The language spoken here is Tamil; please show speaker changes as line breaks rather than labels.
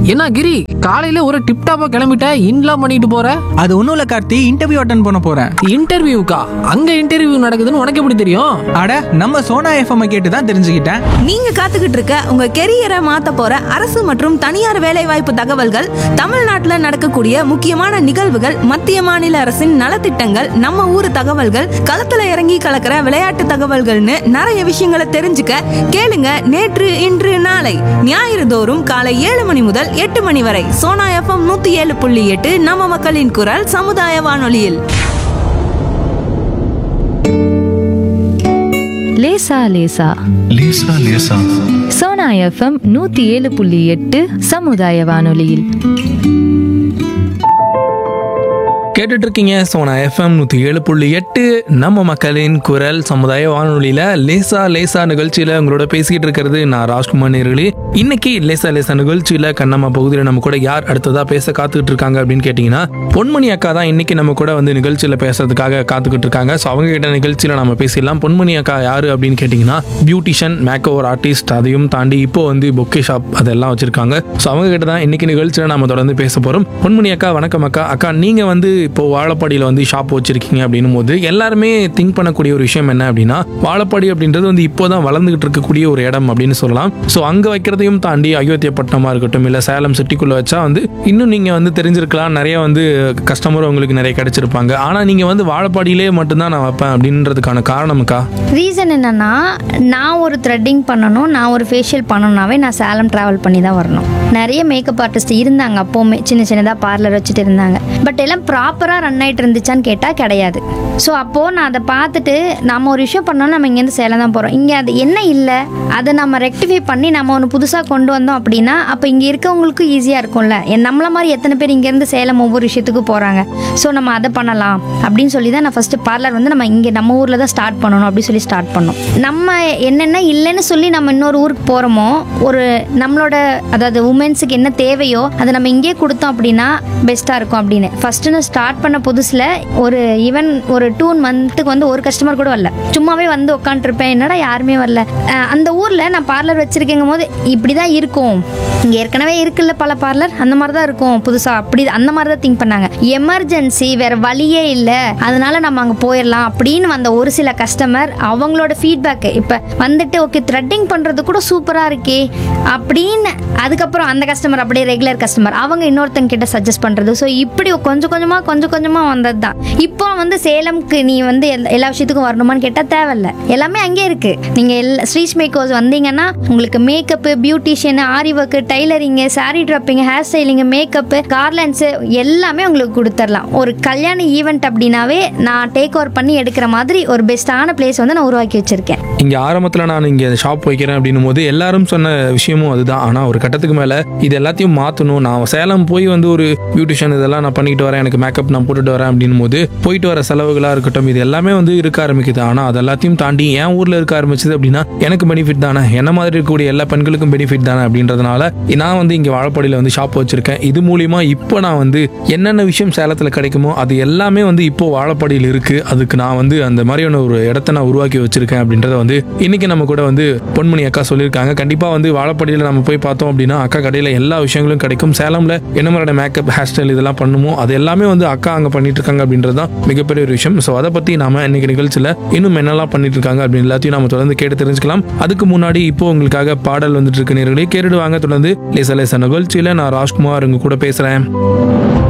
என்ன கிரி காலையில ஒரு டிப் டாப்பா கிளம்பிட்ட இன்லாம் பண்ணிட்டு போற
அது ஒன்றும் இல்லை கார்த்தி இன்டர்வியூ அட்டன் பண்ண போகிறேன்
இன்டர்வியூக்கா அங்க இன்டர்வியூ நடக்குதுன்னு உனக்கு எப்படி தெரியும்
அட நம்ம சோனா எஃப்எம் கேட்டு தான் தெரிஞ்சுக்கிட்டேன்
நீங்க காத்துக்கிட்டு இருக்க உங்க கெரியரை மாத்த போற அரசு மற்றும் தனியார் வேலைவாய்ப்பு தகவல்கள் தமிழ்நாட்டுல நடக்கக்கூடிய முக்கியமான நிகழ்வுகள் மத்திய மாநில அரசின் நலத்திட்டங்கள் நம்ம ஊர் தகவல்கள் களத்துல இறங்கி கலக்கிற விளையாட்டு தகவல்கள்னு நிறைய விஷயங்களை தெரிஞ்சுக்க கேளுங்க நேற்று இன்று நாளை ஞாயிறு தோறும் காலை ஏழு மணி முதல் எட்டு மணி வரை சோனா எஃப்எம் நூத்தி ஏழு புள்ளி எட்டு நம்ம மக்களின் குரல் சமுதாய வானொலியில்
லேசா லேசா
லேசா லேசா
சோனா எஃப்எம் நூத்தி ஏழு புள்ளி எட்டு சமுதாய வானொலியில்
கேட்டுட்டு இருக்கீங்க சோனா எஃப்எம் நூற்றி ஏழு புள்ளி எட்டு நம்ம மக்களின் குரல் சமுதாய வானொலியில் லேசா லேசா நிகழ்ச்சியில் உங்களோட பேசிக்கிட்டு இருக்கிறது நான் ராஜ்குமார் நேர்களே இன்னைக்கு லேசா லேசா நிகழ்ச்சியில் கண்ணம்மா பகுதியில் நம்ம கூட யார் அடுத்ததாக பேச காத்துக்கிட்டு இருக்காங்க அப்படின்னு கேட்டிங்கன்னா பொன்மணி அக்கா தான் இன்னைக்கு நம்ம கூட வந்து நிகழ்ச்சியில் பேசுறதுக்காக காத்துக்கிட்டு இருக்காங்க ஸோ அவங்க கிட்ட நிகழ்ச்சியில் நம்ம பேசிடலாம் பொன்மணி அக்கா யார் அப்படின்னு கேட்டிங்கன்னா பியூட்டிஷியன் மேக் ஓவர் ஆர்டிஸ்ட் அதையும் தாண்டி இப்போ வந்து பொக்கே ஷாப் அதெல்லாம் வச்சிருக்காங்க ஸோ அவங்க கிட்ட தான் இன்னைக்கு நிகழ்ச்சியில் நம்ம தொடர்ந்து பேச போகிறோம் பொன்மணி அக்கா வணக்கம் அக்கா அக்கா நீங்கள் வந்து இப்போ வாழப்பாடியில் வந்து ஷாப் வச்சிருக்கீங்க அப்படின்னும் போது எல்லாருமே திங்க் பண்ணக்கூடிய ஒரு விஷயம் என்ன அப்படின்னா வாழப்பாடி அப்படின்றது வந்து இப்போதான் வளர்ந்துகிட்டு இருக்கக்கூடிய ஒரு இடம் அப்படின்னு சொல்லலாம் ஸோ அங்கே வைக்கிறதையும் தாண்டி அயோத்தியப்பட்டினமாக இருக்கட்டும் இல்லை சேலம் சிட்டிக்குள்ளே வச்சா வந்து இன்னும் நீங்கள் வந்து தெரிஞ்சிருக்கலாம் நிறைய வந்து கஸ்டமர் உங்களுக்கு நிறைய கிடைச்சிருப்பாங்க ஆனால் நீங்கள் வந்து வாழப்பாடியிலே மட்டும்தான் நான் வைப்பேன் அப்படின்றதுக்கான காரணம்க்கா
ரீசன் என்னன்னா நான் ஒரு த்ரெட்டிங் பண்ணணும் நான் ஒரு ஃபேஷியல் பண்ணணும்னாவே நான் சேலம் ட்ராவல் பண்ணி தான் வரணும் நிறைய மேக்கப் ஆர்டிஸ்ட் இருந்தாங்க அப்போவுமே சின்ன சின்னதாக பார்லர் வச்சுட்டு இருந்தாங்க பட் எல்லாம் ப்ராப்பராக ரன் ஆகிட்டு இருந்துச்சான்னு கேட்டால் கிடையாது ஸோ அப்போது நான் அதை பார்த்துட்டு நம்ம ஒரு விஷயம் பண்ணோம் நம்ம இங்கேருந்து சேலம் தான் போகிறோம் இங்கே அது என்ன இல்லை அதை நம்ம ரெக்டிஃபை பண்ணி நம்ம ஒன்று புதுசாக கொண்டு வந்தோம் அப்படின்னா அப்போ இங்கே இருக்கவங்களுக்கும் ஈஸியாக இருக்கும்ல என் நம்மள மாதிரி எத்தனை பேர் இங்கேருந்து சேலம் ஒவ்வொரு விஷயத்துக்கு போகிறாங்க ஸோ நம்ம அதை பண்ணலாம் அப்படின்னு சொல்லி தான் நான் ஃபஸ்ட்டு பார்லர் வந்து நம்ம இங்கே நம்ம ஊரில் தான் ஸ்டார்ட் பண்ணணும் அப்படின்னு சொல்லி ஸ்டார்ட் பண்ணோம் நம்ம என்னென்ன இல்லைன்னு சொல்லி நம்ம இன்னொரு ஊருக்கு போகிறோமோ ஒரு நம்மளோட அதாவது உமன்ஸுக்கு என்ன தேவையோ அதை நம்ம இங்கேயே கொடுத்தோம் அப்படின்னா பெஸ்ட்டாக இருக்கும் அப்படின்னு ஃபஸ்ட்டு நான் ஸ்டார்ட் பண்ண புதுசில் ஒரு ஈவன் ஒரு டூ மந்த்துக்கு வந்து ஒரு கஸ்டமர் கூட வரல சும்மாவே வந்து உட்காந்துருப்பேன் என்னடா யாருமே வரல அஹ் அந்த ஊரில் நான் பார்லர் வச்சிருக்கேங்கும் போது இப்படி தான் இருக்கும் இங்கே ஏற்கனவே இருக்குல்ல பல பார்லர் அந்த மாதிரி தான் இருக்கும் புதுசாக அப்படி அந்த மாதிரி தான் திங்க் பண்ணாங்க எமர்ஜென்சி வேற வழியே இல்லை அதனால நம்ம அங்கே போயிடலாம் அப்படின்னு வந்த ஒரு சில கஸ்டமர் அவங்களோட ஃபீட்பேக்கு இப்போ வந்துட்டு ஓகே த்ரெட்டிங் பண்ணுறது கூட சூப்பராக இருக்கே அப்படின்னு அதுக்கப்புறம் அந்த கஸ்டமர் அப்படியே ரெகுலர் கஸ்டமர் அவங்க இன்னொருத்தங்க கிட்ட சஜஸ்ட் பண்ணுறது ஸோ இப்படி கொஞ்சம் கொஞ்சமாக கொஞ்சம் கொஞ்சமாக வந்தது தான் இப்போ வந்து சேலம்க்கு நீ வந்து எல்லா- எல்லா விஷயத்துக்கும் வரணுமான்னு கேட்டால் தேவையில்ல எல்லாமே அங்கேயே இருக்கு நீங்கள் எல்லா ஸ்ட்ரீட் மேக்கர்ஸ் வந்தீங்கன்னா உங்களுக்கு makeup beautician aari work tailoring sari draping hair styling makeup garlands எல்லாமே உங்களுக்கு கொடுத்துடலாம் ஒரு கல்யாண ஈவெண்ட் அப்படின்னாவே நான் டேக் ஓவர் பண்ணி எடுக்கிற மாதிரி ஒரு பெஸ்ட்டான பிளேஸ் வந்து நான் உருவாக்கி வச்சிருக்கேன்
இங்கே ஆரம்பத்தில் நான் இங்கே ஷாப் வைக்கிறேன் அப்படின்னும் போது எல்லாரும் சொன்ன விஷயமும் அதுதான் ஆனால் ஒரு கட்டத்துக்கு மேலே இது எல்லாத்தையும் மாற்றணும் நான் சேலம் போய் வந்து ஒரு பியூட்டிஷியன் இதெல்லாம் நான் பண்ணிட்டு வரேன் எனக்கு மேக்கப் நான் போட்டுட்டு வரேன் அப்படின்னும் போது போயிட்டு வர செலவுகளாக இருக்கட்டும் இது எல்லாமே வந்து இருக்க ஆரம்பிக்குது ஆனால் அது எல்லாத்தையும் தாண்டி என் ஊரில் இருக்க ஆரம்பிச்சது அப்படின்னா எனக்கு பெனிஃபிட் தானே என்ன மாதிரி இருக்கக்கூடிய எல்லா பெண்களுக்கும் பெனிஃபிட் தானே அப்படின்றதுனால நான் வந்து இங்கே வாழப்பாடியில் வந்து ஷாப் வச்சிருக்கேன் இது மூலியமா இப்போ நான் வந்து என்னென்ன விஷயம் சேலத்தில் கிடைக்குமோ அது எல்லாமே வந்து இப்போ வாழப்பாடியில் இருக்கு அதுக்கு நான் வந்து அந்த மாதிரியான ஒரு இடத்த நான் உருவாக்கி வச்சிருக்கேன் அப்படின்றத வந்து இன்னைக்கு நம்ம கூட வந்து பொன்மணி அக்கா சொல்லியிருக்காங்க கண்டிப்பா வந்து வாழப்பாடியில் நம்ம போய் பார்த்தோம் அப்படின்னா அக்கா கடையில் எல்லா விஷயங்களும் கிடைக்கும் சேலம்ல என்ன மாதிரியான மேக்கப் ஹேர் ஸ்டைல் இதெல்லாம் பண்ணுமோ அது எல்லாமே வந்து அக்கா அங்கே பண்ணிட்டு இருக்காங்க அப்படின்றது தான் மிகப்பெரிய ஒரு விஷயம் ஸோ அதை பத்தி நாம இன்னைக்கு நிகழ்ச்சியில் இன்னும் என்னெல்லாம் பண்ணிட்டு இருக்காங்க அப்படின்னு எல்லாத்தையும் நம்ம தொடர்ந்து கேட்டு தெரிஞ்சுக்கலாம் அதுக்கு முன்னாடி இப்போ உங்களுக்காக பாடல் வந்துட்டு இருக்கு நேர்களே கேட்டுடுவாங்க தொடர்ந்து லேச லேச நிகழ்ச்சியில் நான் ராஜ்குமார் உங்க கூட பேசுறேன்